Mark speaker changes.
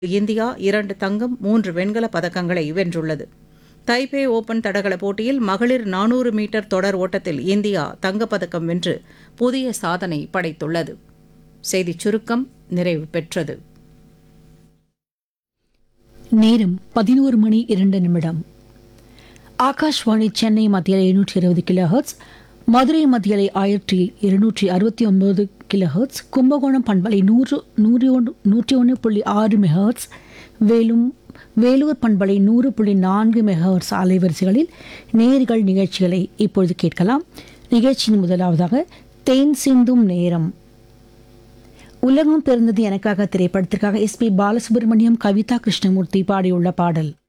Speaker 1: India இரண்டு தங்கம் மூன்று வெண்கலப் பதக்கங்களை வென்றுள்ளது தைபே ஓபன் தடகள போட்டியில் மகளிர் நானூறு மீட்டர் தொடர் ஓட்டத்தில் இந்தியா தங்கப்பதக்கம் வென்று புதிய சாதனை படைத்துள்ளது செய்திச் சுருக்கம் நிறைவு பெற்றது
Speaker 2: நேரம் பதினோரு மணி இரண்டு நிமிடம் ஆகாஷ்வாணி சென்னை மத்தியில் எழுநூற்றி இருபது கிலோஹெர்ட்ஸ் மதுரை மத்தியலை ஆயிரத்தி இருநூற்றி அறுபத்தி ஒன்பது கிலோஹெர்ட்ஸ் கும்பகோணம் பண்பலை நூறு நூற்றி ஒன்று நூற்றி ஒன்று புள்ளி ஆறு மெகாஹெர்ட்ஸ் வேலும் வேலூர் பண்பலை நூறு புள்ளி நான்கு மெகாஹெர்ட்ஸ் அலைவரிசைகளில் நேர்கள் நிகழ்ச்சிகளை இப்பொழுது கேட்கலாம் நிகழ்ச்சியின் முதலாவதாக தேன் சிந்தும் நேரம் உலகம் பிறந்தது எனக்காக திரைப்படத்திற்காக எஸ்பி பாலசுப்ரமணியம் கவிதா கிருஷ்ணமூர்த்தி பாடியுள்ள பாடல்